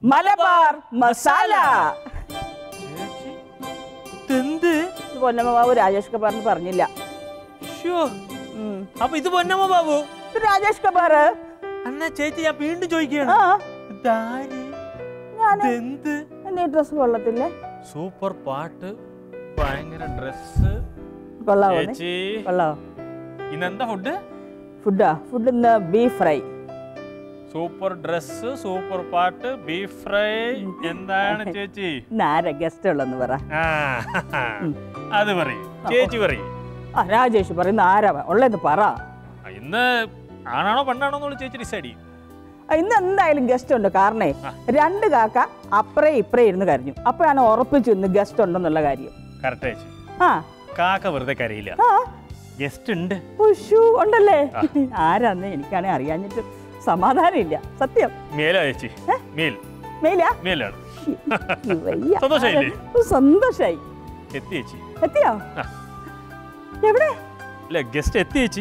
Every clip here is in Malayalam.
മലബാർ മസാല ചേച്ചി ഇതെന്ത് ഇത് പൊന്നമ്മ ബാബു രാജേഷ് കബാറിന് പറഞ്ഞില്ല ഷോ ഉം. അപ്പൊ ഇത് പൊന്നമ്മ ബാബു ഇത് രാജേഷ് കബാർ അന്നാ ചേച്ചി ഞാൻ വീണ്ടും ചോദിക്കുകയാണ് ആ ഇതാര് ഞാൻ ഇതെന്ത് എന്റെ ഡ്രസ് കൊള്ളത്തില്ലേ സൂപ്പർ പാട്ട് ഭയങ്കര ഡ്രസ് കൊള്ളാവോ നീ? ചേച്ചി കൊള്ളാവോ ഇന്നെന്താ ഫുഡ് ഫുഡാ ഫുഡ് ഇന്ന് beef fry super dress super പാട്ട് ബീഫ് ഫ്രൈ എന്താണ് ചേച്ചി ഇന്ന് ആരാ ഗസ്റ്റ് ഉള്ളെന്ന് പറ ആ അത് പറയും ചേച്ചി പറയും ആ രാജേഷ് പറയുന്ന ആരാ ഉള്ളതെന്ന് പറ ഇന്ന് ആണാണോ പെണ്ണാണോ എന്നുള്ള ചേച്ചി ഡിസൈഡ് ചെയ്യും ആ, ഇന്ന് എന്തായാലും ഗസ്റ്റ് ഉണ്ട് കാരണേ രണ്ട് കാക്ക അപ്പറേ ഇപ്പറേ ഇരുന്ന് കരഞ്ഞു അപ്പോഴാണ് ഉറപ്പിച്ചു ഇന്ന് ഗസ്റ്റ് ഉണ്ടെന്നുള്ള കാര്യം കറക്റ്റ് ചേച്ചി ആ കാക്ക വെറുതെ കരയില്ല ആ ഗസ്റ്റ് ഉണ്ട് ഉഷു ഉണ്ടല്ലേ ആരാന്ന് എനിക്കാണെ അറിയാഞ്ഞിട്ട് സമാധാനം ഇല്ല സത്യം മേലാ ചേച്ചി മേൽ മെയില മേലാണ് വയ്യ. സന്തോഷായില്ലേ? ഓ, സന്തോഷായി എത്തി ചേച്ചി എത്തിയോ ആ. എവിടെ അല്ല ഗസ്റ്റ് എത്തി ചേച്ചി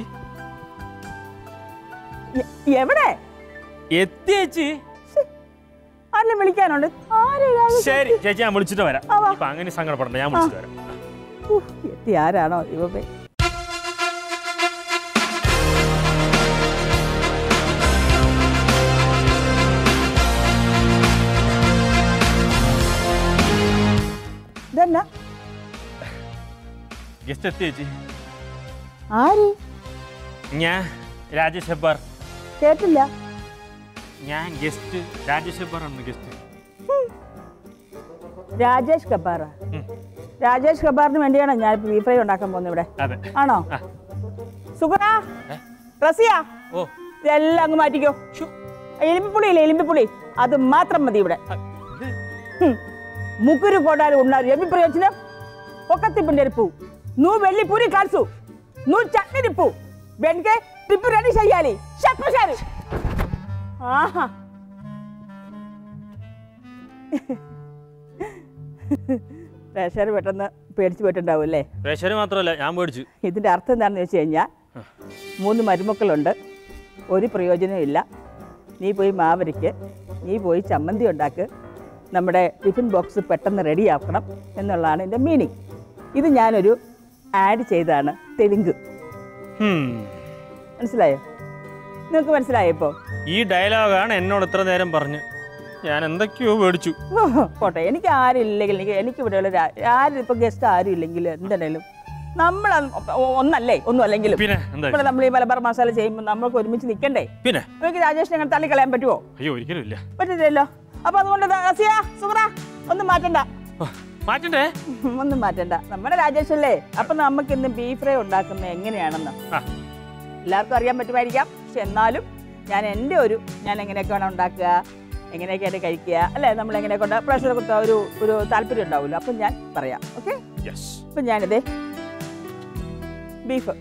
എ- എവിടെ എത്തി ചേച്ചി ആരെങ്കിലും വിളിക്കാനുണ്ട് ആരെ രാജേഷ്? ശരി ചേച്ചി ഞാൻ വിളിച്ചിട്ട് വരാം ആ, വാ. ഇപ്പൊ അങ്ങനെ സങ്കടപ്പെടണ്ട ഞാൻ വിളിച്ചിട്ട് വരാം ഉഫ്, എത്തി ആരാണോ ദൈവമേ ഇതെന്നാ ഗസ്റ്റ് എത്തി ചേച്ചി ആര് ഞാൻ രാജേഷ് ഹെബ്ബാർ കേട്ടില്ല ഞാൻ ഗസ്റ്റ് രാജേഷ് ഹെബ്ബാർ ആണ് ഗസ്റ്റ് രാജേഷ് കബാറ രാജേഷ് കബാറിന് വേണ്ടിയാണോ ഞാൻ ബീഫ് ഫ്രൈ ഉണ്ടാക്കാൻ പോകുന്നത് ഇവിടെ അതെ ആണോ ആ. സുഗറ ഏ? റസിയ ഓ ഇതെല്ലാം അങ്ങ് മാറ്റിക്കോ ശ്ശോ. എലിമ്പിപ്പുളി ഇല്ലേ എലിമ്പിപ്പുളി അത് മാത്രം മതി ഇവിടെ ആ, ഇത് హ్మ్. ముగ్గురు కోడాలు ఉన్నారు ఏమి ప్రయోజనం ఒక తిప్పు నెరుపు నువ్వు వెళ్ళి పూరి కాల్సు నువ్వు చట్నీ నిప్పు వెనకే టిప్పు రెడీ చెయ్యాలి చెప్పు సార్ ఆహా പ്രഷർ പെട്ടെന്ന് പേടിച്ചു പോയിട്ടുണ്ടാവും അല്ലേ പ്രേക്ഷകര് മാത്രമല്ല ഞാൻ പേടിച്ചു ഇതിൻ്റെ അർത്ഥം എന്താണെന്ന് വെച്ച് കഴിഞ്ഞാൽ മൂന്ന് മരുമക്കളുണ്ട് ഒരു പ്രയോജനവും ഇല്ല നീ പോയി മാവരിക്ക് നീ പോയി ചമ്മന്തി ഉണ്ടാക്ക് നമ്മുടെ ടിഫിൻ ബോക്സ് പെട്ടെന്ന് റെഡിയാക്കണം എന്നുള്ളതാണ് എൻ്റെ മീനിങ് ഇത് ഞാനൊരു ആഡ് ചെയ്താണ് തെലുങ്ക് ഹും. മനസ്സിലായോ നിങ്ങൾക്ക് മനസ്സിലായോ ഇപ്പോൾ ഈ ഡയലോഗാണ് എന്നോട് ഇത്ര നേരം പറഞ്ഞു ഞാൻ എന്തൊക്കെയോ പേടിച്ചു പോട്ടെ എനിക്ക് ആരും ഇല്ലെങ്കിൽ എനിക്ക് എനിക്ക് ഇവിടെയുള്ള രാ- ആരും ഇപ്പോൾ ഗസ്റ്റ് ആരും ഇല്ലെങ്കിൽ എന്തുണ്ടെങ്കിലും നമ്മൾ ഒന്നല്ലേ ഒന്നും അല്ലെങ്കിലും പിന്നെ എന്താ ഇവിടെ നമ്മൾ ഈ മലബാർ മസാല ചെയ്യുമ്പോൾ നമ്മൾക്ക് ഒരുമിച്ച് നിൽക്കണ്ടേ പിന്നെ നമുക്ക് രാജേഷിനെ അങ്ങനെ തള്ളിക്കളയാൻ പറ്റുമോ അയ്യോ ഒരിക്കലും ഇല്ല പറ്റില്ലല്ലോ അപ്പൊ അതുകൊണ്ട് ദാ റസിയ, സുബ്ര, ഒന്നും മാറ്റണ്ട ഓ, മാറ്റണ്ടേ ഒന്നും മാറ്റണ്ട നമ്മുടെ രാജേഷ് അല്ലേ അപ്പൊ നമുക്ക് ഇന്ന് ബീഫ് ഫ്രൈ ഉണ്ടാക്കുന്നത് എങ്ങനെയാണെന്ന് ആ എല്ലാവർക്കും അറിയാൻ പറ്റുമായിരിക്കാം പക്ഷെ എന്നാലും ഞാൻ എൻ്റെ ഒരു ഞാൻ എങ്ങനെയൊക്കെ വേണം ഉണ്ടാക്കുക എങ്ങനെയൊക്കെയായിട്ട് കഴിക്കുക അല്ലേ നമ്മൾ എങ്ങനെയൊക്കെ ഉണ്ടാ പ്രഷർ കുത്ത ഒരു ഒരു താല്പര്യം ഉണ്ടാവുമല്ലോ അപ്പം ഞാൻ പറയാം ഓക്കെ യെസ് അപ്പം ഞാനിതേ ബീഫ്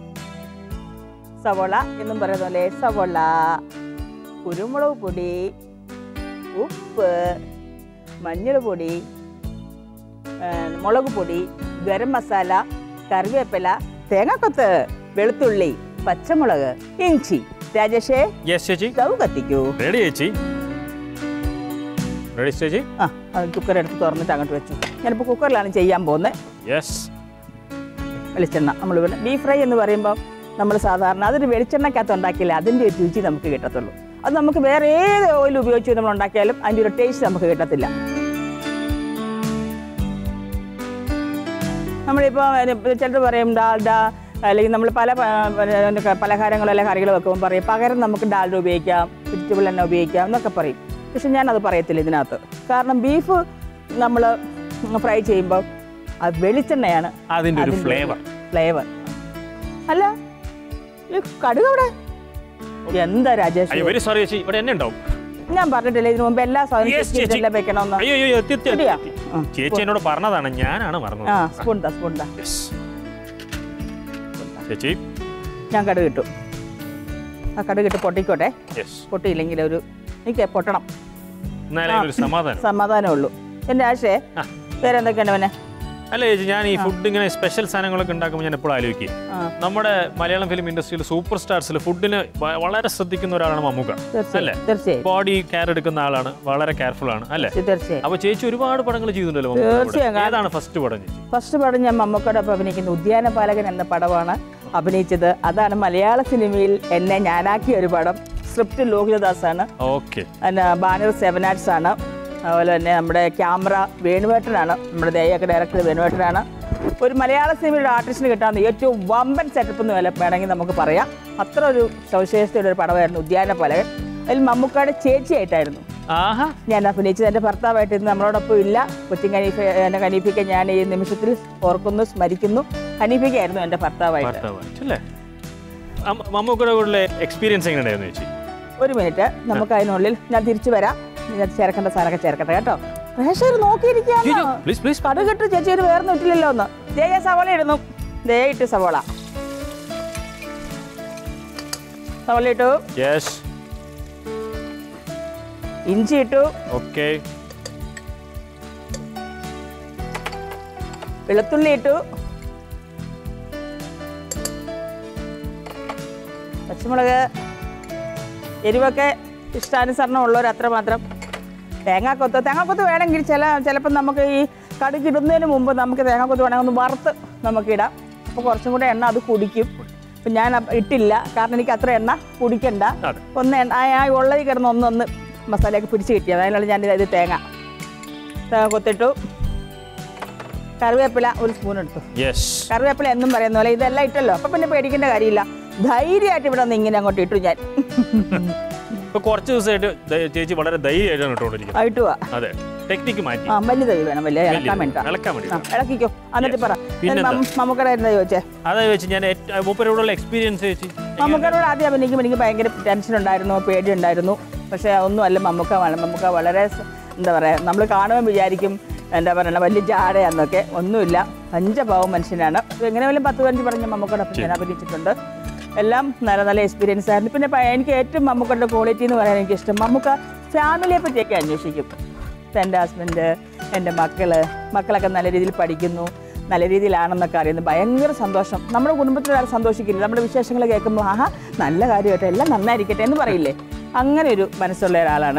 സവോള എന്നും പറയുന്ന പോലെ സവോള കുരുമുളക് പൊടി ഉപ്പ് മഞ്ഞൾ പൊടി ആ, മുളക് പൊടി ഗരം മസാല കറിവേപ്പില തേങ്ങാക്കൊത്ത് വെളുത്തുള്ളി പച്ചമുളക് ഇഞ്ചി രാജേഷേ യെസ് ചേച്ചി സ്റ്റൗ കത്തിക്കൂ റെഡി ചേച്ചി റെഡി ചേച്ചി ആ അത് കുക്കർ എടുത്ത് തുറന്നിട്ട് അങ്ങോട്ട് വെച്ചു ഞാനിപ്പോൾ കുക്കറിലാണ് ചെയ്യാൻ പോകുന്നത് യെസ് വെളിച്ചെണ്ണ നമ്മൾ ബീഫ് ഫ്രൈ എന്ന് പറയുമ്പോൾ നമ്മൾ സാധാരണ അതൊരു വെളിച്ചെണ്ണക്കകത്ത് ഉണ്ടാക്കിയാലേ അതിൻ്റെ ഒരു രുചി നമുക്ക് കിട്ടത്തുള്ളൂ അത് നമുക്ക് വേറെ ഏത് ഓയിൽ ഉപയോഗിച്ച് നമ്മൾ ഉണ്ടാക്കിയാലും അതിൻ്റെ ഒരു ടേസ്റ്റ് നമുക്ക് കിട്ടത്തില്ല നമ്മളിപ്പോൾ ചിലർ പറയും ഡാൽഡ അല്ലെങ്കിൽ നമ്മൾ പല പ- പിന്നെ പലഹാരങ്ങളും അല്ലെങ്കിൽ കറികൾ വെക്കുമ്പോൾ പറയും പകരം നമുക്ക് ഡാൽഡ ഉപയോഗിക്കാം വെജിറ്റബിൾ എണ്ണ ഉപയോഗിക്കാം എന്നൊക്കെ പറയും പക്ഷെ ഞാനത് പറയത്തില്ല ഇതിനകത്ത് കാരണം ബീഫ് നമ്മൾ ഫ്രൈ ചെയ്യുമ്പോൾ അത് വെളിച്ചെണ്ണയാണ് അതിന്റെ ഒരു ഫ്ലേവർ ഫ്ലേവർ അല്ല ഈ കടുക് അവിടെ എന്താ രാജേഷ് അയ്യോ വെരി സോറി ചേച്ചി ഇവിടെ എന്നെ ഉണ്ടാവും ഞാൻ പറഞ്ഞിട്ടില്ല ഇതിനു മുമ്പ് എല്ലാ Yes, സാധനവും ചേച്ചി. ഇതെല്ലാം വെക്കണമെന്ന് അയ്യോ അയ്യോ എത്തി എത്തി, എത്തി, ശരിയാ? എത്തി. ആ, ചേച്ചി എന്നോട് പറഞ്ഞതാണ് ഞാനാണ് മറന്നത് ആ സ്പൂൺ താ സ്പൂൺ താ Yes. ചേച്ചി ഞാൻ കടുക് ഇട്ടു ആ കടുക് ഇട്ട് പൊട്ടിക്കോട്ടെ യെസ് പൊട്ടിയില്ലെങ്കിൽ ഒരു എനിക്ക് പൊട്ടണം എന്നാലേ ഒരു സമാധാനം സമാധാനമുള്ളൂ എൻ്റെ ആശേ ആ. വേറെ എന്തൊക്കെയാണ് പിന്നെ അല്ല ചേച്ചി ഞാൻ ഈ ഫുഡ് ഇങ്ങനെ സ്പെഷ്യൽ സാധനങ്ങളൊക്കെ ഉണ്ടാക്കുമ്പോൾ ഞാൻ എപ്പോഴും ആലോചിക്കും ആ. നമ്മുടെ മലയാളം ഫിലിം ഇൻഡസ്ട്രിയിൽ സൂപ്പർ സ്റ്റാർസിൽ ഫുഡിന് വ- വളരെ ശ്രദ്ധിക്കുന്ന ഒരാളാണ് മമ്മൂക്ക അല്ലേ തീർച്ചയായും തീർച്ചയായും ബോഡി കെയർ എടുക്കുന്ന ആളാണ് വളരെ കെയർഫുൾ ആണ് അല്ലേ തീർച്ചയായും അപ്പൊ ചേച്ചി ഒരുപാട് പടങ്ങൾ ചെയ്തിട്ടുണ്ടല്ലോ മമ്മൂക്കയുടെ കൂടെ. തീർച്ചയായും. ഏതാണ് ഫസ്റ്റ് പടം ചേച്ചി ഫസ്റ്റ് പടം ഞാൻ മമ്മൂക്കോടൊപ്പം അഭിനയിക്കുന്ന ഉദ്യാനപാലകൻ എന്ന പടമാണ് അഭിനയിച്ചത് അതാണ് മലയാള സിനിമയിൽ എന്നെ ഞാനാക്കിയ ഒരു പടം സ്ക്രിപ്റ്റ് ലോഹിതദാസാണ് ഓക്കെ പിന്നെ ബാനർ സെവൻ ആർട്സ് ആണ് അതുപോലെ തന്നെ നമ്മുടെ ക്യാമറ വേണുവേട്ടനാണ് നമ്മുടെ ദേയൊക്കെ ഡയറക്ടർ വേണുവേട്ടനാണ് ഒരു മലയാള സിനിമയുടെ ആർട്ടിസ്റ്റിന് കിട്ടാവുന്ന ഏറ്റവും വമ്പൻ സെറ്റപ്പ് എന്ന് വില വേണമെങ്കിൽ നമുക്ക് പറയാം അത്ര ഒരു സവിശേഷതയുടെ ഒരു പടമായിരുന്നു ഉദ്യാനപാലകൻ അതിൽ മമ്മൂക്കയുടെ ചേച്ചിയായിട്ടായിരുന്നു ആഹാ ഞാൻ അഭിനയിച്ചത് എൻ്റെ ഭർത്താവായിട്ട് ഇന്ന് നമ്മളോടൊപ്പം ഇല്ല കൊച്ചിൻ ഹനീഫ എൻ്റെ ഹനീഫയ്ക്ക് ഞാൻ ഈ നിമിഷത്തിൽ ഓർക്കുന്നു സ്മരിക്കുന്നു ഹനീഫയ്ക്കായിരുന്നു എൻ്റെ ഭർത്താവായിട്ട് ഭർത്താവായിട്ട് അല്ലേ അമ്മ- മമ്മൂക്കയുടെ കൂടെ എക്സ്പീരിയൻസ് എങ്ങനെയായിരുന്നു ചേച്ചി ഒരു മിനിറ്റ് നമുക്ക് അതിനുള്ളിൽ ഞാൻ തിരിച്ചു വരാം ഞാൻ ചേർക്കേണ്ട സാധനമൊക്കെ ചേർക്കട്ടെ കേട്ടോ പ്രേക്ഷകർ നോക്കിയിരിക്കുകയാണ് പ്ലീസ് പ്ലീസ് കടുകിട്ട് ചേച്ചി ഒരു വേർന്ന് ഇട്ടില്ലല്ലോ ഒന്ന് ദേ ഞാൻ സവോള ഇടുന്നു ദേ ഇട്ട് സവോള സവോള ഇട്ടു യെസ് ഇഞ്ചി ഇട്ടു ഓക്കെ വെളുത്തുള്ളി ഇട്ടു പച്ചമുളക് എരിവൊക്കെ ഇഷ്ടാനുസരണം ഉള്ളവർ അത്രമാത്രം തേങ്ങാക്കൊത്ത് തേങ്ങാക്കൊത്ത് വേണമെങ്കിൽ ചില ചിലപ്പോൾ നമുക്ക് ഈ കടുക് ഇടുന്നതിന് മുമ്പ് നമുക്ക് തേങ്ങാക്കൊത്ത് വേണമെങ്കിൽ ഒന്ന് വറുത്ത് നമുക്കിടാം അപ്പോൾ കുറച്ചും കൂടെ എണ്ണ അത് കുടിക്കും അപ്പം ഞാൻ അപ്പ- ഇട്ടില്ല കാരണം എനിക്ക് അത്ര എണ്ണ കുടിക്കണ്ട അതെ. ഒന്ന് എണ്ണ ആ ആ ഉള്ളതിൽ കിടന്ന് ഒന്നൊന്ന് മസാലയൊക്കെ പിടിച്ച് കിട്ടിയത് അതിനാണ് ഞാൻ ഇത് തേങ്ങ തേങ്ങ കൊത്തിട്ടു കറിവേപ്പില ഒരു സ്പൂൺ എടുത്തു യെസ് കറിവേപ്പില എന്നും പറയുന്ന പോലെ ഇതെല്ലാം ഇട്ടല്ലോ അപ്പൊ പിന്നെ പേടിക്കേണ്ട കാര്യമില്ല ധൈര്യമായിട്ട് ഇവിടെ നിന്ന് ഇങ്ങനെ അങ്ങോട്ട് ഇട്ടു ഞാൻ ഇപ്പൊ കുറച്ച് ദിവസമായിട്ട് ദ- ചേച്ചി വളരെ ധൈര്യമായിട്ടാണ് ഇട്ടുകൊണ്ടിരിക്കുന്നത് ആയിട്ട് പോവാ അതെ ടെക്നിക്ക് മാറ്റി ആ വലിയ തവി വേണം വലിയ ഇളക്കാൻ വേണ്ട ഇളക്കാൻ വേണ്ടി ആ ഇളക്കിക്കോ എന്നിട്ട് പറ പിന്നെന്താ? മമ്മൂക്കട എന്താ ചോദിച്ചേ അതായത് വെച്ച് ഞാൻ മൂപ്പരോടുള്ള എക്സ്പീരിയൻസ് ചേച്ചി മമ്മൂക്കടോട് ആദ്യം അഭിനയിക്കുമ്പോൾ എനിക്ക് ഭയങ്കര ടെൻഷൻ ഉണ്ടായിരുന്നു പേടി ഉണ്ടായിരുന്നു പക്ഷേ ഒന്നുമല്ല മമ്മൂക്ക വേണം മമ്മൂക്ക വളരെ സ- എന്താ പറയുക നമ്മൾ കാണുമ്പോൾ വിചാരിക്കും എന്താ പറയുക വലിയ ജാടയാന്നൊക്കെ ഒന്നുമില്ല പഞ്ചഭാവം മനുഷ്യനാണ് എങ്ങനെ വല്ല പത്ത് പതിനഞ്ച് പറഞ്ഞ് മമ്മൂക്കടൊപ്പം ഞാൻ അഭിനയിച്ചിട്ടുണ്ട് എല്ലാം നല്ല നല്ല എക്സ്പീരിയൻസ് ആയിരുന്നു പിന്നെ പ- എനിക്ക് ഏറ്റവും മമ്മൂക്കയുടെ ക്വാളിറ്റി എന്ന് പറയാൻ എനിക്ക് ഇഷ്ടം മമ്മൂക്ക ഫാമിലിയെ പറ്റിയൊക്കെ അന്വേഷിക്കും ഇപ്പം എൻ്റെ ഹസ്ബൻഡ് എൻ്റെ മക്കള് മക്കളൊക്കെ നല്ല രീതിയിൽ പഠിക്കുന്നു നല്ല രീതിയിലാണെന്നൊക്കെ അറിയുന്നു ഭയങ്കര സന്തോഷം നമ്മുടെ കുടുംബത്തിൽ ഒരാൾ സന്തോഷിക്കില്ല നമ്മുടെ വിശേഷങ്ങൾ കേൾക്കുമ്പോൾ ആഹാ നല്ല കാര്യമായിട്ട് എല്ലാം നന്നായിരിക്കട്ടെ എന്ന് പറയില്ലേ അങ്ങനെ ഒരു മനസ്സുള്ള ഒരാളാണ്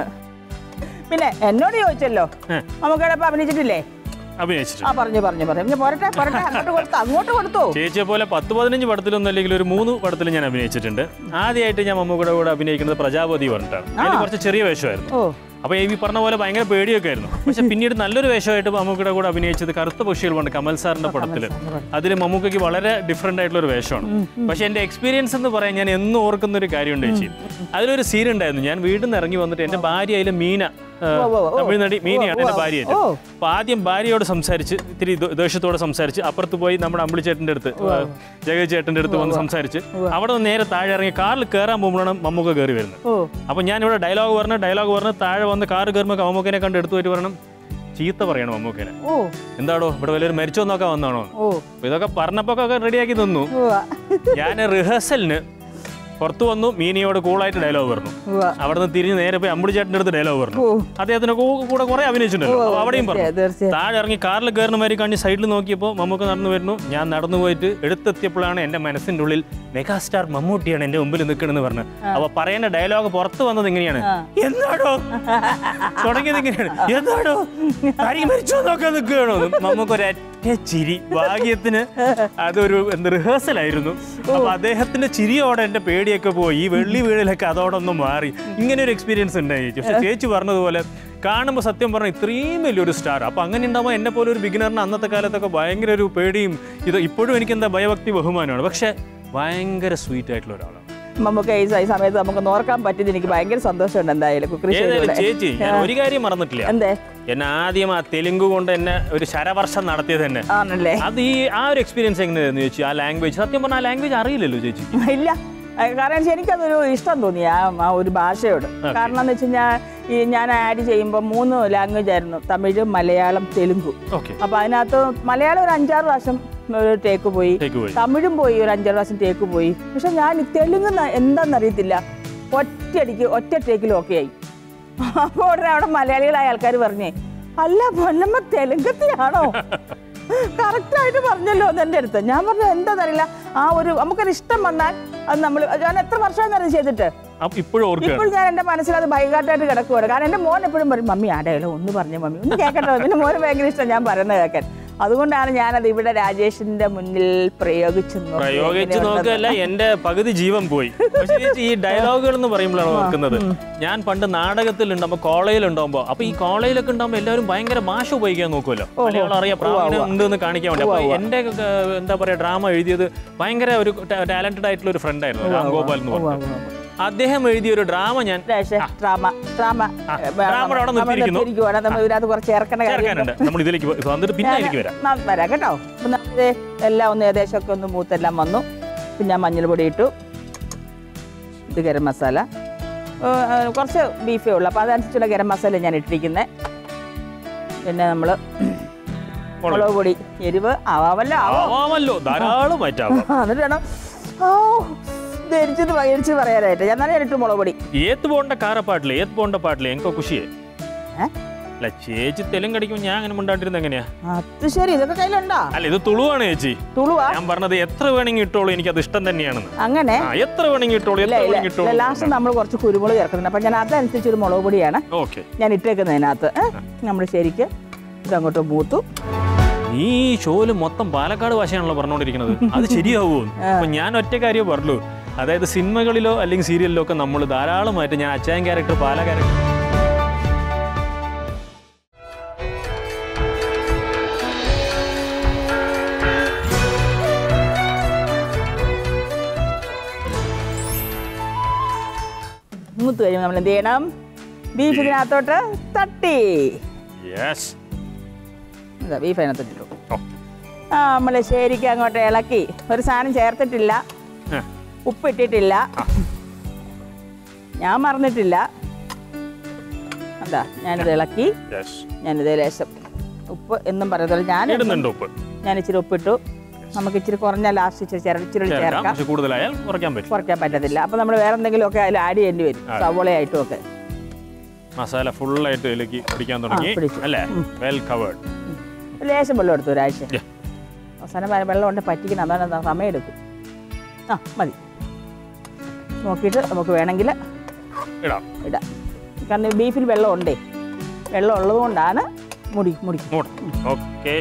പിന്നെ എന്നോട് ചോദിച്ചല്ലോ ഏ. നമുക്കിടപ്പം അഭിനയിച്ചിട്ടില്ലേ അഭിനയിച്ചിട്ടുണ്ട് ആ പറഞ്ഞു പറഞ്ഞു പറഞ്ഞു ഇനി പോരട്ടെ പോരട്ടെ അങ്ങോട്ട് കൊടുത്തു അങ്ങോട്ട് കൊടുത്തു ചേച്ചിയെ പോലെ പത്ത് പതിനഞ്ച് പടത്തിലൊന്നും അല്ലെങ്കിൽ ഒരു മൂന്ന് പടത്തിൽ ഞാൻ അഭിനയിച്ചിട്ടുണ്ട് ആദ്യമായിട്ട് ഞാൻ മമ്മൂക്കയുടെ കൂടെ അഭിനയിക്കുന്നത് പ്രജാപതി പറഞ്ഞിട്ടാണ് അതിന് കുറച്ച് ചെറിയ വേഷമായിരുന്നു ഓ അപ്പോൾ ഈ പറഞ്ഞ പോലെ ഭയങ്കര പേടിയൊക്കെ ആയിരുന്നു പക്ഷെ പിന്നീട് നല്ലൊരു വേഷമായിട്ട് മമ്മൂക്കയുടെ കൂടെ അഭിനയിച്ചത് കറുത്ത പക്ഷികൾ പണ്ട് കമൽ സാറിന്റെ പടത്തിൽ അതിൽ മമ്മൂക്കയ്ക്ക് വളരെ ഡിഫറെന്റ് ആയിട്ടുള്ള ഒരു വേഷമാണ് പക്ഷെ എൻ്റെ എക്സ്പീരിയൻസ് എന്ന് പറയാൻ ഞാൻ എന്നും ഓർക്കുന്ന ഒരു കാര്യമുണ്ട് ചേച്ചി അതിലൊരു സീൻ ഉണ്ടായിരുന്നു ഞാൻ വീട്ടിൽ നിന്ന് ഇറങ്ങി വന്നിട്ട് എൻ്റെ ഭാര്യ അതിലെ മീന ആ, ഓ, ഓ, ഓ. തമിഴ്നടി മീനയാണ് എൻ്റെ ഓ, ഭാര്യയായിട്ട് ഓ. അപ്പൊ ആദ്യം ഭാര്യയോട് സംസാരിച്ച് ഇത്തിരി ദോ- ദേഷ്യത്തോടെ സംസാരിച്ച് അപ്പുറത്ത് പോയി നമ്മുടെ അമ്പിളി ചേട്ടൻ്റെ അടുത്ത് ജഗത് ചേട്ടൻ്റെ അടുത്ത് വന്ന് സംസാരിച്ച് അവിടെ നിന്ന് നേരെ താഴെ ഇറങ്ങി കാറിൽ കയറാൻ പോകുമ്പോഴാണ് മമ്മൂക്ക കയറി വരുന്നത് ഓ അപ്പൊ ഞാൻ ഇവിടെ ഡയലോഗ് പറഞ്ഞ് ഡയലോഗ് പറഞ്ഞ് താഴെ വന്ന് കാറ് കയറുമ്പോൾ മമ്മൂക്കനെ കണ്ട് എടുത്തു പോയിട്ട് പറയണം ചീത്ത പറയണം മമ്മൂക്കനെ ഓ എന്താടോ ഇവിടെ വലിയൊരു മരിച്ചോ നോക്കാൻ വന്നാണോ ഓ അപ്പൊ ഇതൊക്കെ പറഞ്ഞപ്പോ ഒക്കെ റെഡിയാക്കി തന്നു ഉവ്വ. ഞാൻ റിഹേഴ്സലിന് പുറത്തു വന്നു മീനിയോട് കൂളായിട്ട് ഡയലോഗ് പറഞ്ഞു ഉവ്വ. അവിടെ നിന്ന് തിരിഞ്ഞ് നേരെ പോയി അമ്പിളി ചേട്ടൻ്റെ അടുത്ത് ഡയലോഗ് പറഞ്ഞു ഓ അദ്ദേഹത്തിന് കൂ- കൂടെ കുറെ അഭിനയിച്ചിട്ടുണ്ടല്ലോ അപ്പൊ അവിടെയും പറഞ്ഞു തീർച്ചയായും, തീർച്ചയായും താഴെ ഇറങ്ങി കാറിൽ കയറുന്ന മാതിരി കണ്ടി സൈഡിൽ നോക്കിയപ്പോൾ മമ്മൂക്ക് നടന്നു വരുന്നു ഞാൻ നടന്നു പോയിട്ട് എടുത്തെത്തിയപ്പോഴാണ് എൻ്റെ മനസ്സിൻ്റെ ഉള്ളിൽ മെഗാസ്റ്റാർ മമ്മൂട്ടിയാണ് എൻ്റെ മുമ്പിൽ നിൽക്കണമെന്ന് പറഞ്ഞു അപ്പൊ പറയുന്ന ഡയലോഗ് പുറത്ത് വന്നത് ഇങ്ങനെയാണ് എന്താടോ തുടങ്ങിയത് ഇങ്ങനെയാണ് എന്താടോ അരി മരിച്ചോ നോക്കാൻ നിൽക്കുകയാണോ മമ്മൂക്ക് ഒരൊറ്റ ചിരി ഭാഗ്യത്തിന് അതൊരു എന്ത് റിഹേഴ്സൽ ആയിരുന്നു അപ്പൊ അദ്ദേഹത്തിന്റെ ചിരിയോടെ എൻ്റെ പേടിയൊക്കെ പോയി ഈ വെള്ളി വീടിലൊക്കെ അതോടെ ഒന്ന് മാറി ഇങ്ങനെ ഒരു എക്സ്പീരിയൻസ് ഉണ്ടായി ചേച്ചി പക്ഷെ ചേച്ചി പറഞ്ഞതുപോലെ കാണുമ്പോൾ സത്യം പറഞ്ഞാൽ ഇത്രയും വലിയൊരു സ്റ്റാർ അപ്പൊ അങ്ങനെ ഉണ്ടാകുമ്പോൾ എന്നെ പോലെ ഒരു ബിഗിനറിന് അന്നത്തെ കാലത്തൊക്കെ ഭയങ്കര ഒരു പേടിയും ഇത് ഇപ്പോഴും എനിക്ക് എന്താ ഭയഭക്തി ബഹുമാനമാണ് പക്ഷെ ഭയങ്കര സ്വീറ്റ് ആയിട്ടുള്ള ഒരാളാണ് നമുക്ക് ഈ സ- ഈ സമയത്ത് നമുക്ക് നോർക്കാൻ പറ്റിയത് എനിക്ക് ഭയങ്കര സന്തോഷമുണ്ട് എന്തായാലും കുക്കറി ഏതായാലും ഷോയിലൂടെ. ചേച്ചി ഞാൻ ഒരു കാര്യം മറന്നിട്ടില്ല എന്തേ എന്നെ ആദ്യം ആ തെലുങ്ക് കൊണ്ട് എന്നെ ഒരു ശരവർഷം നടത്തിയത് തന്നെ ആണല്ലേ അത് ഈ ആ ഒരു എക്സ്പീരിയൻസ് എങ്ങനെയായിരുന്നു ചേച്ചി ആ ലാംഗ്വേജ് സത്യം പറഞ്ഞാൽ ആ ലാംഗ്വേജ് അറിയില്ലല്ലോ ചേച്ചി ഇല്ല അത് കാരണം വെച്ചാൽ എനിക്കതൊരു ഇഷ്ടം തോന്നി ആ ആ ഒരു ഭാഷയോട് കാരണം എന്ന് വെച്ച് കഴിഞ്ഞാൽ ഈ ഞാൻ ആഡ് ചെയ്യുമ്പോൾ മൂന്ന് ലാംഗ്വേജ് ആയിരുന്നു തമിഴ് മലയാളം തെലുങ്കു ഓക്കെ അപ്പോൾ അതിനകത്ത് മലയാളം ഒരു അഞ്ചാറ് പ്രാവശ്യം ഒരു ടേക്ക് പോയി ടേക്ക് പോയി തമിഴും പോയി ഒരു അഞ്ചാറ് പ്രാവശ്യം ടേക്ക് പോയി പക്ഷെ ഞാൻ ഈ തെലുങ്ക് ന- എന്താണെന്നറിയത്തില്ല ഒറ്റയടിക്ക് ഒറ്റ ടേക്കിൽ ഓക്കെ ആയി അപ്പോൾ ഉടനെ അവിടെ മലയാളികളായ ആൾക്കാർ പറഞ്ഞേ അല്ല പൊന്നമ്മ തെലുങ്കത്തിലാണോ കറക്റ്റായിട്ട് പറഞ്ഞല്ലോ എന്ന് എൻ്റെ അടുത്ത് ഞാൻ പറഞ്ഞു എന്താ അറിയില്ല ആ ഒരു നമുക്കൊരു ഇഷ്ടം വന്നാൽ അത് നമ്മൾ ഞാൻ എത്ര വർഷമായി അത് ചെയ്തിട്ട് അപ്പൊ ഇപ്പോഴും ഓർക്കുക ഇപ്പോൾ ഞാൻ എൻ്റെ മനസ്സിൽ അത് ബൈകാട്ടായിട്ട് കിടക്കുവാണ് കാരണം എൻ്റെ മോൻ എപ്പോഴും പറയും മമ്മി ആടെയല്ലോ ഒന്ന് പറഞ്ഞു മമ്മി ഒന്ന് കേൾക്കട്ടോ എൻ്റെ മോന് ഭയങ്കര ഇഷ്ടം ഞാൻ പറയുന്നത് കേൾക്കാൻ അതുകൊണ്ടാണ് ഞാനത് ഇവിടെ രാജേഷിന്റെ മുന്നിൽ പ്രയോഗിച്ചു നോക്കി. പ്രയോഗിച്ച് എങ്ങനെയുണ്ടെന്ന്. നോക്കുകയല്ല എന്റെ പകുതി ജീവൻ പോയി പക്ഷേ ചേച്ചി ഈ ഡയലോഗുകൾ എന്ന് പറയുമ്പോഴാണ് ഓർക്കുന്നത് ഞാൻ പണ്ട് നാടകത്തിൽ ഉണ്ടാകുമ്പോൾ കോളേജിൽ ഉണ്ടാകുമ്പോൾ അപ്പൊ ഈ കോളേജിലൊക്കെ ഉണ്ടാകുമ്പോൾ എല്ലാവരും ഭയങ്കര ഭാഷ ഉപയോഗിക്കാൻ നോക്കുമല്ലോ മലയാളം അറിയാം പ്രാവീണ്യം ഉണ്ട് എന്ന് കാണിക്കാൻ വേണ്ടി അപ്പൊ എന്റെ ഒക്കെ, എന്താ പറയാ ഡ്രാമ എഴുതിയത് ഭയങ്കര ഒരു ടാലന്റഡ് ആയിട്ടുള്ള ഒരു ഫ്രണ്ട് ആയിരുന്നു രാം ഗോപാൽ എന്ന് പറഞ്ഞു അദ്ദേഹം എഴുതിയ ഒരു ഡ്രാമ ഞാൻ രാജേഷേ, ഡ്രാമ ഡ്രാമ ആ, ഡ്രാമയുടെ അവിടെ നിർത്തിയിരിക്കുന്നു. നിർത്തിയിരിക്കുവാണ്. നമ്മൾ ഇതിനകത്ത് കുറച്ച് ചേർക്കേണ്ട കാര്യം ചേർക്കാനുണ്ട് നമ്മൾ ഇതിലേക്ക് വ- വന്നിട്ട് പിന്നെ എനിക്ക് വരാം ഞാൻ വരാം കേട്ടോ അപ്പം നമ്മളിത് എല്ലാം ഒന്ന് ഏകദേശം ഒക്കെ ഒന്ന് മൂത്തെല്ലാം വന്നു പിന്നെ ഞാൻ മഞ്ഞൾപ്പൊടി ഇട്ടു ഇത് ഗരം മസാല ഏ, ഏ, കുറച്ച് ബീഫേ ഉള്ളൂ അപ്പോൾ അതനുസരിച്ചുള്ള ഗരം മസാല ഞാൻ ഇട്ടിരിക്കുന്നത് പിന്നെ നമ്മൾ മുളക് പൊടി എരിവ് ആവാമല്ലോ ആവോ ആവാമല്ലോ ധാരാളം ആയിട്ടാവാം ആ, എന്നിട്ട് വേണം ഓ ധരിച്ചത് വയറിച്ച് പറയാനായിട്ട് ഞാൻ തന്നെ ഇട്ടു മുളക് പൊടി ഏത്ത് പോണ്ട കാറ പാട്ടില് ഏത്ത് പോണ്ട പാട്ടില് എനിക്കോ കുഷിയേ ഏ? അല്ല ചേച്ചി തെലുങ്ക് അടിക്കുമ്പോൾ ഞാൻ അങ്ങനെ മുണ്ടാണ്ടിരുന്ന എങ്ങനെയാ അത് ശരി ഇതൊക്കെ കയ്യിലുണ്ടോ അല്ല ഇത് തുളുവാണ് ചേച്ചി തുളുവാ ഞാൻ പറഞ്ഞത് എത്ര വേണമെങ്കിൽ ഇട്ടോളൂ എനിക്ക് അത് ഇഷ്ടം തന്നെയാണെന്ന് അങ്ങനെ ആ എത്ര വേണമെങ്കിൽ ഇട്ടോളൂ ഇല്ല എത്ര ഇല്ല വേണമെങ്കിൽ ഇട്ടോളൂ ലാസ്റ്റ് നമ്മൾ കുറച്ച് കുരുമുളക് ചേർക്കുന്നുണ്ട് അപ്പം ഞാൻ അതനുസരിച്ച് ഒരു മുളക് പൊടിയാണ് ഓക്കെ ഞാൻ ഇട്ടേക്കുന്നതിനകത്ത് നമ്മൾ ശരിക്ക് ഇതങ്ങോട്ട് മൂത്തു നീ ഈ ഷോയില് മൊത്തം പാലക്കാട് ഭാഷയാണല്ലോ പറഞ്ഞുകൊണ്ടിരിക്കുന്നത് അത് ശരിയാവൂ അപ്പൊ ഞാൻ ഒറ്റ കാര്യം പറഞ്ഞു അതായത് സിനിമകളിലോ അല്ലെങ്കിൽ സീരിയലിലോ ഒക്കെ നമ്മൾ ധാരാളമായിട്ട് ഞാൻ അച്ചായൻ ക്യാരക്ടർ പാല ക്യാരക്ടർ മൂത്ത് കഴിയുമ്പോൾ നമ്മൾ എന്ത് ചെയ്യണം ബീഫ് ഇതിനകത്തോട്ട് തട്ടി യെസ് ഇതാ ബീഫ് അതിനകത്തോട്ട് ഇട്ടു ആ നമ്മൾ ശരിക്കും അങ്ങോട്ട് ഇളക്കി ഒരു സാധനം ചേർത്തിട്ടില്ല ഉപ്പിട്ടിട്ടില്ല ഞാൻ മറന്നിട്ടില്ല എന്താ ഞാനിത് ഇളക്കി യെസ് ഞാനിത് ലേശം ഉപ്പ് എന്നും പറയുന്നത് ഞാൻ ഇടുന്നുണ്ട് ഉപ്പ് ഞാൻ ഇച്ചിരി ഉപ്പിട്ടു നമുക്ക് ഇച്ചിരി കുറഞ്ഞ ലാസ്റ്റ് ഇച്ചിരി ചേർ ഇച്ചിരി ചേർക്കാം ചേർക്കാം പക്ഷെ കൂടുതലായാൽ കുറയ്ക്കാൻ പറ്റും കുറയ്ക്കാൻ പറ്റത്തില്ല അപ്പോൾ നമ്മൾ വേറെ എന്തെങ്കിലും ഒക്കെ അതിൽ ആഡ് ചെയ്യേണ്ടി വരും സവോളയായിട്ടും ഒക്കെ മസാല ഫുള്ളായിട്ട് ഇതിലേക്ക് പിടിക്കാൻ തുടങ്ങി പിടിച്ചു. അല്ലേ വെൽ കവേർഡ് ലേശം വെള്ളം എടുത്തു ഒരാഴ്ച Yeah. അവസാനം വരെ വെള്ളം കൊണ്ട് പറ്റിക്കണം അതാണ് എന്താ സമയം എടുക്കും ആ മതി നോക്കിയിട്ട് നമുക്ക് വേണമെങ്കിൽ ഇടാം ഇടാം കാരണം ഈ ബീഫിൽ വെള്ളം ഉണ്ടേ വെള്ളം ഉള്ളത് കൊണ്ടാണ് മുടി മുടി ഓക്കെ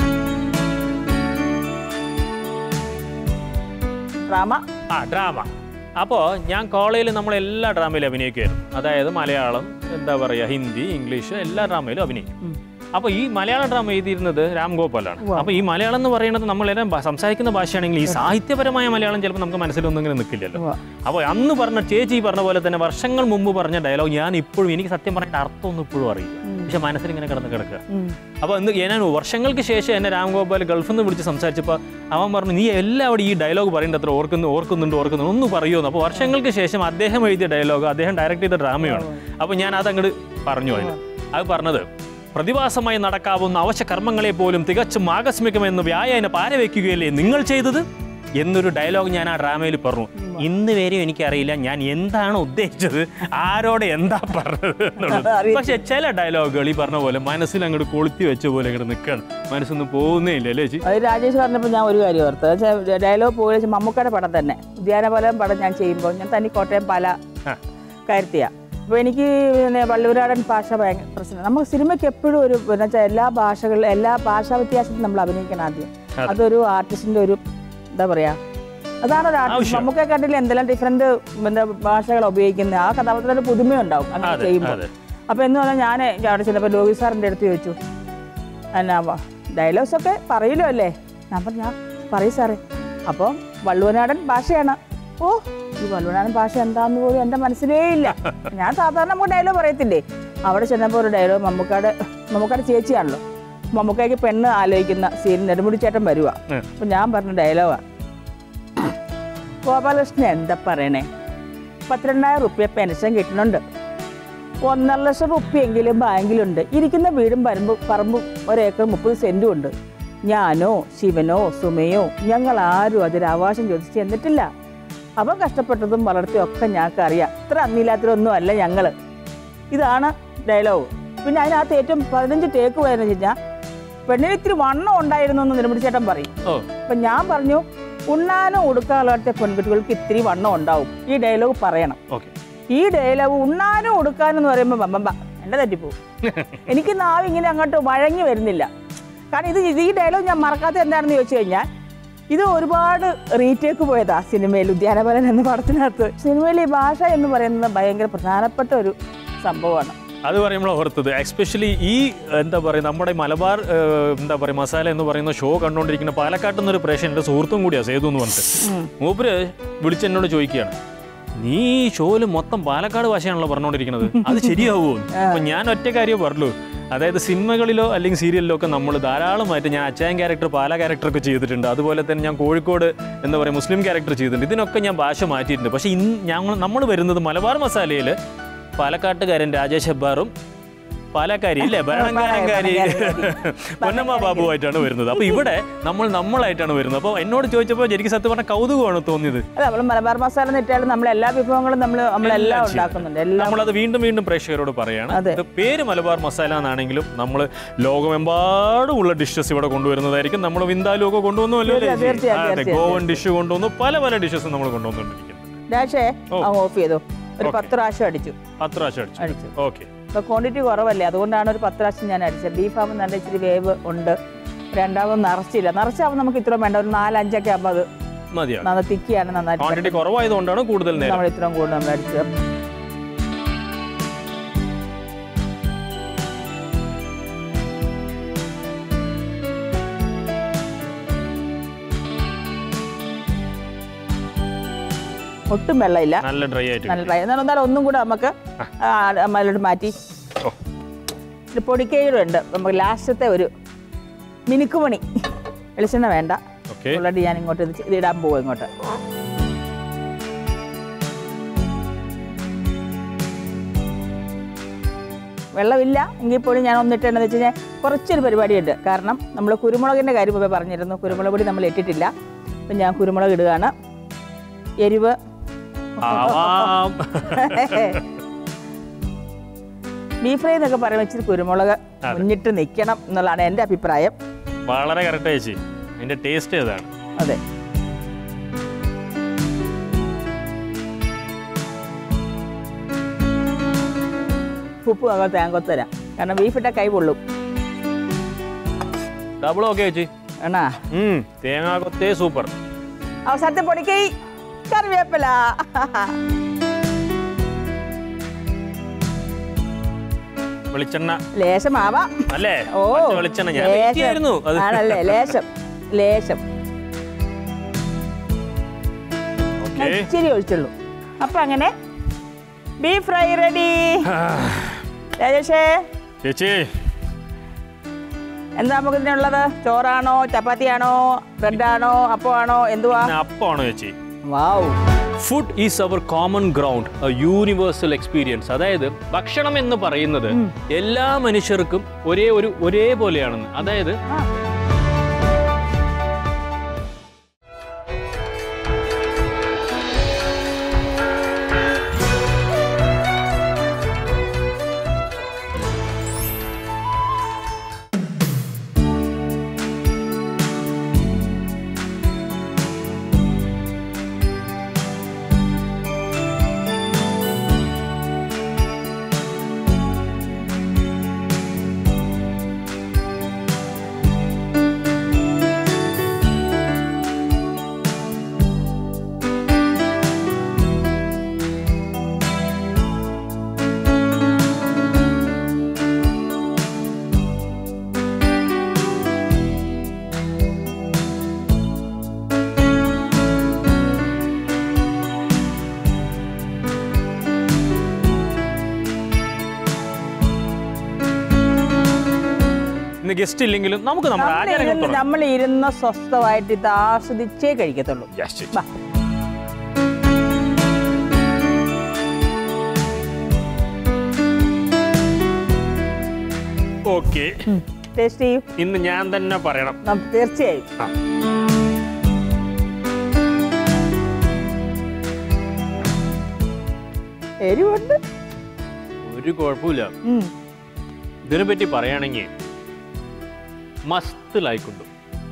ഡ്രാമ ആ ഡ്രാമ അപ്പോൾ ഞാൻ കോളേജിൽ നമ്മൾ എല്ലാ ഡ്രാമയിലും അഭിനയിക്കുമായിരുന്നു അതായത് മലയാളം എന്താ പറയുക ഹിന്ദി ഇംഗ്ലീഷ് എല്ലാ ഡ്രാമയിലും അഭിനയിക്കും ഉം. അപ്പോൾ ഈ മലയാള ഡ്രാമ എഴുതിയിരുന്നത് രാം ഗോപാലാണ് അപ്പോൾ ഈ മലയാളം എന്ന് പറയുന്നത് നമ്മളെല്ലാം ഭ- സംസാരിക്കുന്ന ഭാഷയാണെങ്കിൽ ഈ സാഹിത്യപരമായ മലയാളം ചിലപ്പോൾ നമുക്ക് മനസ്സിലൊന്നും ഇങ്ങനെ നിൽക്കില്ലല്ലോ ഉവ്വ. അപ്പോൾ അന്ന് പറഞ്ഞ ചേച്ചി പറഞ്ഞ പോലെ തന്നെ വർഷങ്ങൾ മുമ്പ് പറഞ്ഞ ഡയലോഗ് ഞാൻ ഇപ്പോഴും എനിക്ക് സത്യം പറഞ്ഞിട്ട് അർത്ഥമൊന്നും ഇപ്പോഴും അറിയില്ല പക്ഷെ മനസ്സിൽ ഇങ്ങനെ കിടന്ന് കിടക്കുക ഉം. അപ്പോൾ എന്ത് ഞാൻ വർഷങ്ങൾക്ക് ശേഷം എന്നെ രാംഗോപാൽ ഗൾഫിൽ നിന്ന് വിളിച്ച് സംസാരിച്ചപ്പോൾ അവൻ പറഞ്ഞു നീ എല്ലാവരും ഈ ഡയലോഗ് പറയേണ്ട അത്ര ഓർക്കുന്നു ഓർക്കുന്നുണ്ട് ഓർക്കുന്നുണ്ട് ഒന്ന് പറയുമെന്ന് അപ്പോൾ വർഷങ്ങൾക്ക് ശേഷം അദ്ദേഹം എഴുതിയ ഡയലോഗ് അദ്ദേഹം ഡയറക്റ്റ് ചെയ്ത ഡ്രാമയാണ് അപ്പോൾ ഞാൻ അതങ്ങോട്ട് പറഞ്ഞു അതിന് അത് പറഞ്ഞത് പ്രതിഭാസമായി നടക്കാവുന്ന അവശ്യ കർമ്മങ്ങളെ പോലും തികച്ചും ആകസ്മികമെന്ന് വ്യായേന പാരവെക്കുകയല്ലേ നിങ്ങൾ ചെയ്തത് എന്നൊരു ഡയലോഗ് ഞാൻ ആ ഡ്രാമയിൽ പറഞ്ഞു ഇന്ന് വരെയും എനിക്കറിയില്ല ഞാൻ എന്താണ് ഉദ്ദേശിച്ചത് ആരോട് എന്താ പറഞ്ഞത് എന്നുള്ളത് അറിയത്തില്ല. പക്ഷെ ചില ഡയലോഗുകൾ ഈ പറഞ്ഞ പോലെ മനസ്സിൽ അങ്ങോട്ട് കൊളുത്തി വെച്ച പോലെ ഇങ്ങോട്ട് നിൽക്കണം മനസ്സൊന്നും പോകുന്നേ ഇല്ല അല്ലേ ചേച്ചി അത് രാജേഷ് പറഞ്ഞപ്പോൾ ഞാൻ ഒരു കാര്യം ഓർത്ത് വെച്ചാൽ ഡയലോഗ് പോയി വെച്ചാൽ മമ്മൂക്കയുടെ പടം തന്നെ ഉദ്യാനപാലം പടം ഞാൻ ചെയ്യുമ്പോൾ ഞാൻ തനി കോട്ടയം പല ആ. കരുത്തിയ അപ്പോൾ എനിക്ക് പിന്നെ വള്ളുവരാടൻ ഭാഷ ഭയങ്കര പ്രശ്നം നമുക്ക് സിനിമയ്ക്ക് എപ്പോഴും ഒരു പിന്നെ വെച്ചാൽ എല്ലാ ഭാഷകളിലും എല്ലാ ഭാഷാ വ്യത്യാസത്തിലും നമ്മൾ അഭിനയിക്കണം ആദ്യം അതെ. അതൊരു ആർട്ടിസ്റ്റിൻ്റെ ഒരു എന്താ പറയുക അതാണ് ഒരു ആർട്ടിസ്റ്റ് ആവശ്യം. മമ്മൂക്കെ കണ്ടില്ല എന്തെല്ലാം ഡിഫറെൻറ്റ് എന്താ ഭാഷകൾ ഉപയോഗിക്കുന്നത് ആ കഥാപാത്രത്തിൻ്റെ പുതുമയുണ്ടാവും അങ്ങനെ അതെ ചെയ്യുമ്പോൾ അതെ അപ്പോൾ എന്ന് പറഞ്ഞാൽ ഞാൻ അവിടെ ചെന്നപ്പോൾ ലോകി സാറിൻ്റെ അടുത്ത് ചോദിച്ചു എന്നാ ഡയലോഗ്സ് ഒക്കെ പറയലോ അല്ലേ ഞാൻ പറഞ്ഞു ഞാൻ പറയും സാറേ അപ്പോൾ വള്ളുവനാടൻ ഭാഷയാണ് ഓ ഈ വള്ളുവനാടൻ ഭാഷ എന്താന്ന് പോലും എൻ്റെ മനസ്സിലേ ഇല്ല ഞാൻ സാധാരണ നമുക്ക് ഡയലോഗ് പറയത്തില്ലേ അവിടെ ചെന്നപ്പോൾ ഒരു ഡയലോഗ് മമ്മൂക്കാട് മമ്മൂക്കാട് ചേച്ചിയാണല്ലോ മമ്മൂക്കയ്ക്ക് പെണ്ണ് ആലോചിക്കുന്ന സീൻ നെടുമുടി ചേട്ടൻ വരുക ഉം. അപ്പം ഞാൻ പറഞ്ഞ ഡയലോഗാണ് ഗോപാലകൃഷ്ണൻ എന്താ പറയണേ പത്തിരണ്ടായിരം റുപ്യ പെൻഷൻ കിട്ടുന്നുണ്ട് ഒന്നര ലക്ഷം റുപ്യെങ്കിലും ബാങ്കിലുണ്ട് ഇരിക്കുന്ന വീടും പറമ്പും പറമ്പും ഒരേക്കർ മുപ്പത് സെൻറ്റും ഉണ്ട് ഞാനോ ശിവനോ സുമയോ ഞങ്ങൾ ആരും അതിൽ അവകാശം ചോദിച്ച് ചെന്നിട്ടില്ല അവൻ കഷ്ടപ്പെട്ടതും വളർത്തിയും ഒക്കെ ഞങ്ങൾക്ക് അറിയാം ഇത്ര അന്നില്ലാത്തതൊന്നും അല്ല ഞങ്ങൾ ഇതാണ് ഡയലോഗ് പിന്നെ അതിനകത്ത് ഏറ്റവും പതിനഞ്ച് ടേക്ക് പോയെന്ന് വെച്ച് കഴിഞ്ഞാൽ പെണ്ണിന് ഇത്തിരി വണ്ണം ഉണ്ടായിരുന്നു എന്ന് നിലപിടി ചേട്ടൻ പറയും ഓ അപ്പം ഞാൻ പറഞ്ഞു ഉണ്ണാനും ഉടുക്കാനുള്ള പെൺകുട്ടികൾക്ക് ഇത്തിരി വണ്ണം ഉണ്ടാവും ഈ ഡയലോഗ് പറയണം ഓക്കെ ഈ ഡയലോഗ് ഉണ്ണാനും ഉടുക്കാനും എന്ന് പറയുമ്പോൾ ബമ്പമ്പ എൻ്റെ തെറ്റിപ്പോവും എനിക്ക് നാവ് ഇങ്ങനെ അങ്ങോട്ട് വഴങ്ങി വരുന്നില്ല കാരണം ഇത് ഇത് ഈ ഡയലോഗ് ഞാൻ മറക്കാത്ത എന്താണെന്ന് ചോദിച്ചു കഴിഞ്ഞാൽ ഇത് ഒരുപാട് റീടേക്ക് പോയതാ സിനിമയിൽ ഉദ്യാനവനൻ എന്ന പടത്തിനകത്ത് സിനിമയിലെ ഈ ഭാഷ എന്ന് പറയുന്നത് ഭയങ്കര പ്രധാനപ്പെട്ട ഒരു സംഭവമാണ് അത് പറയുമ്പോൾ ഓർത്തത് എസ്പെഷ്യലി ഈ എന്താ പറയുക നമ്മുടെ മലബാർ ഏഹ്, എന്താ പറയുക മസാല എന്ന് പറയുന്ന ഷോ കണ്ടുകൊണ്ടിരിക്കുന്ന പാലക്കാട്ടിൽ നിന്നൊരു പ്രേഷൻ എൻ്റെ സുഹൃത്തും കൂടിയാണ് സേതു എന്ന് പറഞ്ഞിട്ട് മൂപ്പര് വിളിച്ച് എന്നോട് ചോദിക്കുകയാണ് നീ ഈ ഷോയിൽ മൊത്തം പാലക്കാട് ഭാഷയാണല്ലോ പറഞ്ഞുകൊണ്ടിരിക്കുന്നത് അത് ശരിയാവുമോ അപ്പൊ ഞാൻ ഒറ്റ കാര്യം പറഞ്ഞു അതായത് സിനിമകളിലോ അല്ലെങ്കിൽ സീരിയലിലോ ഒക്കെ നമ്മൾ ധാരാളമായിട്ട് ഞാൻ അച്ചായൻ ക്യാരക്ടർ പാല ക്യാരക്ടറൊക്കെ ചെയ്തിട്ടുണ്ട് അതുപോലെ തന്നെ ഞാൻ കോഴിക്കോട് എന്താ പറയുക മുസ്ലിം ക്യാരക്ടർ ചെയ്തിട്ടുണ്ട് ഇതിനൊക്കെ ഞാൻ ഭാഷ മാറ്റിയിട്ടുണ്ട് പക്ഷേ ഇന്ന് ഞങ്ങൾ നമ്മൾ വരുന്നത് മലബാർ മസാലയിൽ പാലക്കാട്ടുകാരൻ രാജേഷ് ഹെബ്ബാറും പാലക്കാരി ഇല്ലേ ഭരണങ്കാരൻകാരി പൊന്നമ്മ ബാബുവായിട്ടാണ് വരുന്നത് അപ്പൊ ഇവിടെ നമ്മൾ നമ്മളായിട്ടാണ് വരുന്നത് അപ്പോൾ എന്നോട് ചോദിച്ചപ്പോൾ എനിക്ക് സത്യം പറഞ്ഞ കൗതുകമാണ് തോന്നിയത് അല്ല നമ്മൾ മലബാർ മസാല എന്ന് ഇട്ടാലും നമ്മൾ എല്ലാ വിഭവങ്ങളും നമ്മൾ നമ്മളെല്ലാം എല്ലാം ഉണ്ടാക്കുന്നുണ്ട് എല്ലാം നമ്മളത് വീണ്ടും വീണ്ടും പ്രേക്ഷകരോട് പറയാണ് അതെ. ഇത് പേര് മലബാർ മസാല എന്നാണെങ്കിലും നമ്മൾ ലോകമെമ്പാടുമുള്ള ഡിഷസ് ഇവിടെ കൊണ്ടുവരുന്നതായിരിക്കും നമ്മൾ വിന്താലും ഒക്കെ കൊണ്ടുവന്നല്ലോ തീർച്ചയായും, തീർച്ചയായും, തീർച്ചയായും. ഗോവൻ ഡിഷ് കൊണ്ടുവന്നു പല പല ഡിഷസ് നമ്മൾ കൊണ്ടുവന്നുകൊണ്ടിരിക്കുന്നത് ഡാഷേ ഓ. ആ ഓഫ് ചെയ്തു ഒരു ഓക്കേ. പത്ത് പ്രാവശ്യം അടിച്ചു പത്ത് പ്രാവശ്യം അടിച്ചു അടിച്ചു ഓക്കെ ഇപ്പൊ ക്വാണ്ടിറ്റി കുറവല്ലേ അതുകൊണ്ടാണ് ഒരു പത്ത് പ്രാവശ്യം ഞാൻ അടിച്ചത് ബീഫ് ആകുമ്പോൾ നല്ല ഇച്ചിരി വേവ് ഉണ്ട് രണ്ടാമത് നിറച്ചില്ല നിറച്ചാകുമ്പോൾ നമുക്ക് ഇത്രയും വേണ്ട ഒരു നാലഞ്ചൊക്കെ ആകുമ്പോൾ അത് മതിയാകും നന്നായി തിക്കിയാണ് നന്നായിട്ട് ക്വാണ്ടിറ്റി കുറവായതുകൊണ്ടാണ് കൂടുതൽ നേരം നമ്മൾ ഇത്രയും കൂടുതൽ നമ്മൾ അടിച്ചത് ഒട്ടും വെള്ളമില്ല നല്ല ഡ്രൈ ആയിട്ട് നല്ല ഡ്രൈ എന്നാലും എന്നാലും ഒന്നും കൂടെ നമുക്ക് ആ, അതിലോട്ട് മാറ്റി ഓ ഇത് പൊടിക്കയിലുണ്ട് നമുക്ക് ലാസ്റ്റത്തെ ഒരു മിനുക്കുമണി വെളിച്ചെണ്ണ വേണ്ട ഓക്കെ ഓൾറെഡി ഞാൻ ഇങ്ങോട്ട് ഇത് ഇത് ഇടാൻ പോവും ഇങ്ങോട്ട് വെള്ളമില്ല എങ്കിൽ പോലും ഞാൻ ഒന്നിട്ടെന്ന് വെച്ച് കഴിഞ്ഞാൽ കുറച്ചൊരു പരിപാടിയുണ്ട് കാരണം നമ്മൾ കുരുമുളകിൻ്റെ കാര്യം ഇപ്പോൾ പറഞ്ഞിരുന്നു കുരുമുളക് പൊടി നമ്മൾ ഇട്ടിട്ടില്ല അപ്പം ഞാൻ കുരുമുളക് ഇടുകയാണ് എരിവ് ആവാം ബീഫ് ഫ്രൈ എന്നൊക്കെ പറയുമ്പോൾ ഇച്ചിരി കുരുമുളക് മുന്നിട്ട് നിൽക്കണം എന്നുള്ളതാണ് എൻ്റെ അഭിപ്രായം വളരെ കറക്റ്റ് ചേച്ചി അതിന്റെ ടേസ്റ്റ് ഏതാണ് അതെ ഉപ്പ് ഞങ്ങൾ തേങ്ങ തരാം കാരണം ബീഫിട്ട കൈ പൊള്ളും ഡബിൾ ഓക്കെ ചേച്ചി ആണാ ഉം തേങ്ങാ കൊത്തേ സൂപ്പർ അവസാനത്തെ പൊടിക്കൈ കറിവേപ്പില വെളിച്ചെണ്ണ ലേശമാവാം അല്ലേ ഓ പച്ച വെളിച്ചെണ്ണ ഞാൻ വെയിറ്റ് ചെയ്യായിരുന്നു അത് ആണല്ലേ ലേശം ലേശം ഓക്കെ ഇച്ചിരി ഒഴിച്ചുള്ളൂ അപ്പൊ അങ്ങനെ ബീഫ് ഫ്രൈ റെഡി രാജേഷേ ചേച്ചി എന്താ നമുക്ക് ഇതിനുള്ളത് ചോറാണോ ചപ്പാത്തിയാണോ ബ്രെഡാണോ അപ്പമാണോ എന്തുവാ ഇന്ന് അപ്പമാണോ ചേച്ചി wow food is our common ground universal experience അതായത് ഭക്ഷണം എന്ന് പറയുന്നത് എല്ലാ മനുഷ്യർക്കും ഒരേ ഒരു ഒരേപോലെയാണെന്ന് അതായത് ഇന്ന് ഗസ്റ്റ് ഇല്ലെങ്കിലും നമുക്ക് നമ്മുടെ ആചാരങ്ങൾ നമ്മളിരുന്ന് തുടങ്ങാം. നമ്മൾ ഇരുന്ന് സ്വസ്ഥമായിട്ട് ഇത് ആസ്വദിച്ചേ കഴിക്കത്തുള്ളൂ Yes, ചേച്ചി. വാ. ഓക്കെ ടേസ്റ്റ് ചെയ്യും ഇന്ന് ഞാൻ തന്നെ പറയണം നമുക്ക് തീർച്ചയായും ആ. എരിവുണ്ട് ഒരു കുഴപ്പമില്ല ഉം. ഇതിനെ പറ്റി പറയുകയാണെങ്കിൽ ಮಸ್ತ್ ಲೈಕ್ ಉಂಟು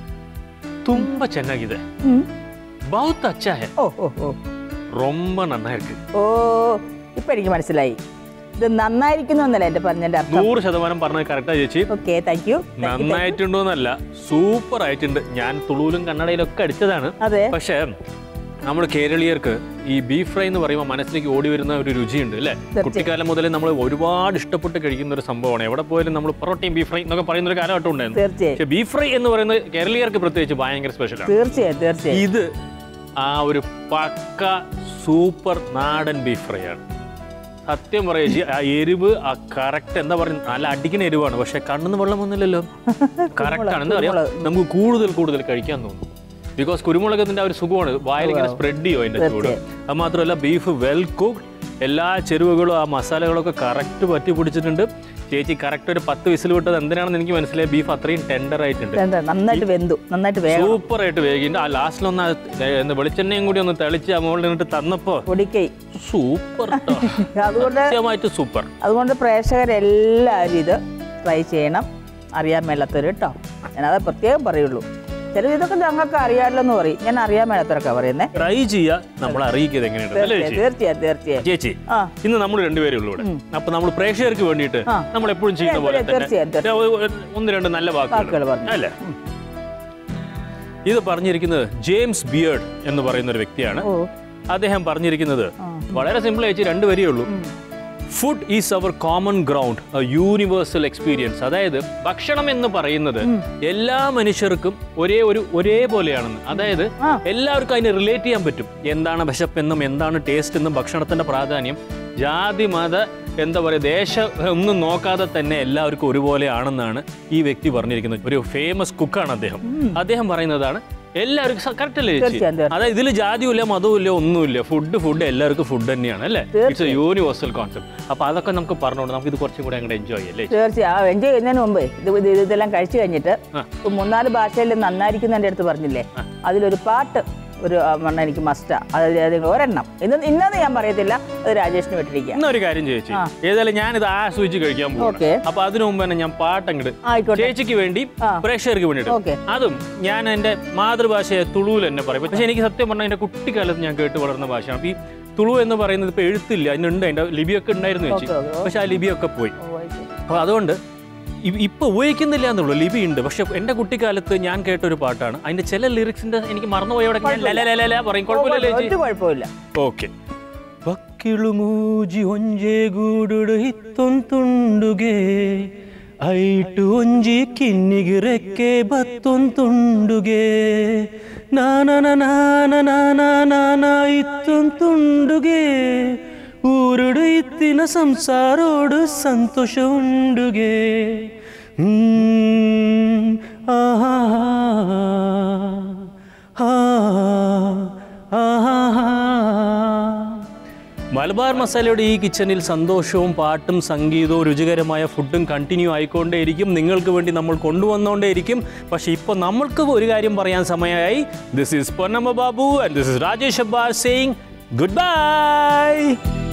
ತುಂಬಾ ಚೆನ್ನಾಗಿದೆ ഉം. ಬಹುತ್ ಅಚ್ಚಾ ಹೇ ഓ ഓ ഓ ரொம்ப നന്നാ ഇருக்கு ഓ ഇപ്പൊ എനിക്ക് മനസ്സിലായി ഇത് നന്നായിരിക്കുന്നു എന്നല്ല എന്റെ പറഞ്ഞതിന്റെ അർത്ഥം നൂറ് ശതമാനം പറഞ്ഞത് കറക്റ്റാ ചേച്ചി ഓക്കെ താങ്ക് യു നന്നായിട്ടുണ്ടോന്നല്ല സൂപ്പർ ആയിട്ടുണ്ട് ഞാൻ തുളൂലും കന്നഡയിലൊക്കെ അടിച്ചതാണ് അതെ പക്ഷേ നമ്മൾ കേരളീയർക്ക് ഈ ബീഫ് ഫ്രൈ എന്ന് പറയുമ്പോൾ മനസ്സിലേക്ക് ഓടി വരുന്ന ഒരു രുചിയുണ്ട് അല്ലേ കുട്ടിക്കാലം മുതലേ നമ്മൾ ഒരുപാട് ഇഷ്ടപ്പെട്ട് കഴിക്കുന്ന ഒരു സംഭവമാണ് എവിടെ പോയാലും നമ്മൾ പൊറോട്ടയും ബീഫ് ഫ്രൈ എന്നൊക്കെ പറയുന്ന ഒരു കാലഘട്ടം ഉണ്ടായിരുന്നു തീർച്ചയായും പക്ഷേ ബീഫ് ഫ്രൈ എന്ന് പറയുന്നത് കേരളീയർക്ക് പ്രത്യേകിച്ച് ഭയങ്കര സ്പെഷ്യലാണ് തീർച്ചയായും തീർച്ചയായും ഇത് ആ ഒരു പക്ക സൂപ്പർ നാടൻ ബീഫ് ഫ്രൈ ആണ് സത്യം പറയാ ചേച്ചി ആ എരിവ് ആ കറക്റ്റ് എന്താ പറയുക നല്ല അടിക്കുന്ന എരിവാണ് പക്ഷെ കണ്ണിന്ന് വെള്ളം വന്നില്ലല്ലോ കറക്റ്റ് ആണ് എന്താ പറയാ നമുക്ക് കൂടുതൽ കൂടുതൽ കഴിക്കാൻ തോന്നും ബിക്കോസ് കുരുമുളകത്തിന്റെ ആ ഒരു സുഖമാണ് വായിൽ ഇങ്ങനെ സ്പ്രെഡ് ചെയ്യും അതിന്റെ ചൂട് അത് മാത്രമല്ല ബീഫ് വെൽ കുക്ക്ഡ് എല്ലാ ചെരുവകളും ആ മസാലകളൊക്കെ കറക്റ്റ് പറ്റി പിടിച്ചിട്ടുണ്ട് ചേച്ചി കറക്റ്റ് ഒരു പത്ത് വിസിൽ വിട്ടത് എന്തിനാണെന്ന് എനിക്ക് മനസ്സിലായി ബീഫ് അത്രയും ടെൻഡർ ആയിട്ടുണ്ട് എന്താ നന്നായിട്ട് വെന്തു നന്നായിട്ട് വേഗം സൂപ്പർ ആയിട്ട് വേഗിണ്ട് ആ ലാസ്റ്റിലൊന്ന് ആ തെ- എന്താ വെളിച്ചെണ്ണയും കൂടി ഒന്ന് തെളിച്ച് ആ മുകളിൽ നിന്നിട്ട് തന്നപ്പോ പൊടിക്കൈ സൂപ്പർ അതുകൊണ്ട് സത്യമായിട്ട് സൂപ്പർ അതുകൊണ്ട് പ്രേക്ഷകരെല്ലാവരും ഇത് ട്രൈ ചെയ്യണം അറിയാൻ മേലാത്തവർ കേട്ടോ ഞാനത് പ്രത്യേകം പറയുള്ളൂ ചിലത് ഇതൊക്കെ ഞങ്ങൾക്ക് അറിയാമല്ലോ എന്ന് പറയും ഞാൻ അറിയാൻ മേലാത്തവരൊക്കെ പറയുന്നേ ട്രൈ ചെയ്യാ നമ്മൾ അറിയിക്കുന്നത് എങ്ങനെയുണ്ട് അല്ലേ ചേച്ചി തീർച്ചയായും തീർച്ചയായും ചേച്ചി ആ ഇന്ന് നമ്മൾ രണ്ടുപേരും ഉള്ളൂ ഇവിടെ അപ്പൊ നമ്മൾ പ്രേക്ഷകർക്ക് വേണ്ടിയിട്ട് ആ. നമ്മൾ എപ്പോഴും ചെയ്യുന്ന പോലെ തന്നെ തീർച്ചയായും തീർച്ചയായും ഒരു- ഒരു- ഒന്ന് രണ്ട് നല്ല വാക്കുകൾ വാക്കുകൾ പറഞ്ഞു അല്ലേ ഇത് പറഞ്ഞിരിക്കുന്നത് ജെയിംസ് ബിയേർഡ് എന്ന് പറയുന്ന ഒരു വ്യക്തിയാണ് ഓ അദ്ദേഹം പറഞ്ഞിരിക്കുന്നത് വളരെ സിമ്പിൾ ചേച്ചി രണ്ട് വരിയേ ഉള്ളൂ food is our common ground universal experience അതായത് ഭക്ഷണം എന്ന് പറയുന്നത് എല്ലാ മനുഷ്യർക്കും ഒരേ ഒരു ഒരേപോലെയാണെന്ന് അതായത് ആ. എല്ലാവർക്കും അതിനെ റിലേറ്റ് ചെയ്യാൻ പറ്റും എന്താണ് വിശപ്പെന്നും എന്താണ് ടേസ്റ്റ് എന്നും ഭക്ഷണത്തിന്റെ പ്രാധാന്യം ജാതി മത എന്താ പറയുക ദേശം ഒന്നും നോക്കാതെ തന്നെ എല്ലാവർക്കും ഒരുപോലെയാണെന്നാണ് ഈ വ്യക്തി പറഞ്ഞിരിക്കുന്നത് ഒരു ഫേമസ് കുക്കാണ് അദ്ദേഹം അദ്ദേഹം പറയുന്നതാണ് എല്ലാവർക്കും കറക്റ്റ് അല്ലേ ചേച്ചി തീർച്ചയായും, തീർച്ചയായും. അതായത് ഇതിൽ ജാതിയുമില്ല മതവുമില്ല ഒന്നുമില്ല ഫുഡ് ഫുഡ് എല്ലാവർക്കും ഫുഡ് തന്നെയാണ് അല്ലേ ഇറ്റ്സ് എ യൂണിവേഴ്സൽ കോൺസെപ്റ്റ് അപ്പൊ അതൊക്കെ നമുക്ക് പറഞ്ഞുകൊണ്ട് നമുക്ക് ഇത് കുറച്ചും കൂടെ അങ്ങോട്ട് എൻജോയ് ചെയ്യല്ലേ തീർച്ചയായും എൻജോയ് ചെയ്യുന്നതിന് മുമ്പ് ഇത് ഇത് ഇതെല്ലാം കഴിച്ചു കഴിഞ്ഞിട്ട് ആ. ഇപ്പൊ മൂന്നാല് ഭാഷയിൽ നന്നായിരിക്കും എൻ്റെ അടുത്ത് പറഞ്ഞില്ലേ അതിലൊരു പാട്ട് ഒരു ആ, എണ്ണം എനിക്ക് മസ്റ്റാ അത് ഏതെങ്കിലും ഒരെണ്ണം ഇന്ന് ഇന്നത് ഞാൻ പറയത്തില്ല അത് രാജേഷിന് വിട്ടിരിക്കുക ഇന്ന ഒരു കാര്യം ചേച്ചി ഏതായാലും ഞാൻ ഇത് ആസ്വദിച്ച് കഴിക്കാൻ പോകും ഓക്കെ അപ്പൊ അതിനു മുമ്പ് തന്നെ ഞാൻ പാട്ടങ്ങട് ആയിക്കോട്ടെ ചേച്ചിക്ക് വേണ്ടി ആ. പ്രേക്ഷകർക്ക് വേണ്ടിയിട്ട് ഓക്കെ അതും ഞാൻ എൻ്റെ മാതൃഭാഷയെ തുളുവിൽ തന്നെ പറയും പക്ഷെ എനിക്ക് സത്യം പറഞ്ഞാൽ എൻ്റെ കുട്ടിക്കാലത്ത് ഞാൻ കേട്ട് വളർന്ന ഭാഷയാണ് അപ്പൊ ഈ തുളു എന്ന് പറയുന്നത് ഇപ്പൊ എഴുത്തില്ല അതിനുണ്ട് അതിന്റെ ലിപിയൊക്കെ ഉണ്ടായിരുന്നു ചേച്ചി ഓക്കെ ഓക്കെ പക്ഷെ ആ ലിപിയൊക്കെ പോയി ഓ, ആയിക്കോട്ടെ. അപ്പോൾ അതുകൊണ്ട് ഇ- ഇപ്പൊ ഉപയോഗിക്കുന്നില്ല എന്നുള്ളൂ ലിപി ഉണ്ട് പക്ഷെ എൻ്റെ കുട്ടിക്കാലത്ത് ഞാൻ കേട്ട ഒരു പാട്ടാണ് അതിന്റെ ചില ലിറിക്സിന്റെ എനിക്ക് മറന്നുപോയോടെ ഞാൻ ലല ലല ലല പറയും കുഴപ്പമില്ലല്ലേ ചേച്ചി ഒരു കുഴപ്പമില്ല ಓಕೆ ಪಕ್ಕಿಳು ಮೂಜಿ ಒಂಜೆ ಗೂಡುಡು ಹಿತ್ತೊಂತುಂಡುಗೆ ಐಟು ಒಂಜಿ ಕಿನ್ನಿಗೆ ರೆಕ್ಕೆ ಬತ್ತೊಂತುಂಡುಗೆ ನಾನನ ನಾನ ನಾನ ನಾನ ಇತ್ತೊಂತುಂಡುಗೆ ಊರುಡು ಇತ್ತಿನ ಸಂಸಾರೋಡು ಸಂತೋಷ ಉಂಡುಗೆ ಹ್ಮ್ ಆಹಾ മലബാർ മസാലയുടെ ഈ കിച്ചണിൽ സന്തോഷവും പാട്ടും സംഗീതവും രുചികരമായ ഫുഡും കണ്ടിന്യൂ ആയിക്കൊണ്ടേയിരിക്കും നിങ്ങൾക്ക് വേണ്ടി നമ്മൾ കൊണ്ടുവന്നുകൊണ്ടേയിരിക്കും പക്ഷേ ഇപ്പോൾ നമ്മൾക്ക് ഒരു കാര്യം പറയാൻ സമയമായി this is Ponnamma Babu and this is Rajesh Abbas saying good bye